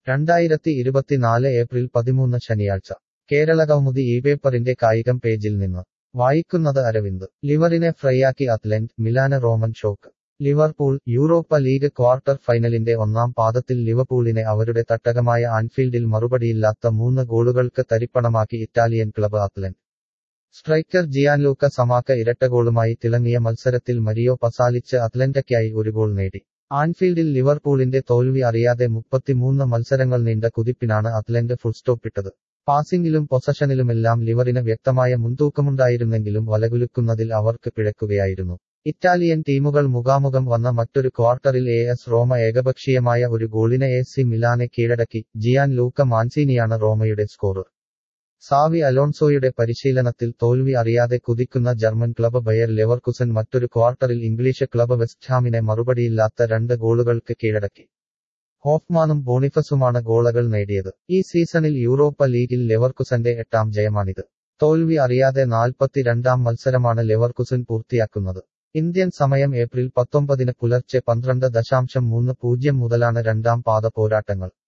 രണ്ടായിരത്തി ഇരുപത്തിനാല് ഏപ്രിൽ പതിമൂന്ന് ശനിയാഴ്ച കേരള കൗമുദി ഈ പേപ്പറിന്റെ കായികം പേജിൽ നിന്ന് വായിക്കുന്നത് അരവിന്ദ് ലിവറിനെ ഫ്രൈയാക്കി അത്ലന്റ് മിലാന് Roman shock Liverpool Europa League quarter ഫൈനലിന്റെ ഒന്നാം പാദത്തിൽ ലിവർപൂളിനെ അവരുടെ തട്ടകമായ ആൻഫീൽഡിൽ മറുപടിയില്ലാത്ത മൂന്ന് ഗോളുകൾക്ക് തരിപ്പണമാക്കി Italian club Atalanta striker Gianluca Scamacca ഇരട്ടഗോളുമായി തിളങ്ങിയ മത്സരത്തിൽ മരിയോ പസാലിച്ച് അത്ലന്റയ്ക്കായി ഒരു ഗോൾ നേടി ആൻഫീൽഡിൽ ലിവർപൂളിന്റെ തോൽവി അറിയാതെ മുപ്പത്തിമൂന്ന് മത്സരങ്ങൾ നീണ്ട കുതിപ്പിനാണ് അത്ലന്റ് ഫുൾസ്റ്റോപ്പിട്ടത് പാസിംഗിലും പൊസഷനിലുമെല്ലാം ലിവറിന് വ്യക്തമായ മുൻതൂക്കമുണ്ടായിരുന്നെങ്കിലും വലകുലുക്കുന്നതിൽ അവർക്ക് പിഴക്കുകയായിരുന്നു ഇറ്റാലിയൻ ടീമുകൾ മുഖാമുഖം വന്ന മറ്റൊരു ക്വാർട്ടറിൽ എ എസ് റോമ ഏകപക്ഷീയമായ ഒരു ഗോളിന് എ സി മിലാനെ കീഴടക്കി ജിയാൻ ലൂക്ക മാൻസീനിയാണ് റോമയുടെ സ്കോറർ സാവി അലോൺസോയുടെ പരിശീലനത്തിൽ തോൽവി അറിയാതെ കുതിക്കുന്ന ജർമ്മൻ ക്ലബ് ബയർ ലെവർകുസൻ മറ്റൊരു ക്വാർട്ടറിൽ ഇംഗ്ലീഷ് ക്ലബ് വെസ്റ്റ്ഹാമിനെ മറുപടിയില്ലാത്ത രണ്ട് ഗോളുകൾക്ക് കീഴടക്കി ഹോഫ്മാനും ബോണിഫസുമാണ് ഗോളുകൾ നേടിയത് ഈ സീസണിൽ യൂറോപ്പ ലീഗിൽ ലെവർകുസന്റെ എട്ടാം ജയമാണിത് തോൽവി അറിയാതെ നാൽപ്പത്തിരണ്ടാം മത്സരമാണ് ലെവർകുസൻ പൂർത്തിയാക്കുന്നത് ഇന്ത്യൻ സമയം ഏപ്രിൽ പത്തൊമ്പതിന് പുലർച്ചെ പന്ത്രണ്ട് ദശാംശം മൂന്ന് പൂജ്യം മുതലാണ് രണ്ടാം പാദ പോരാട്ടങ്ങൾ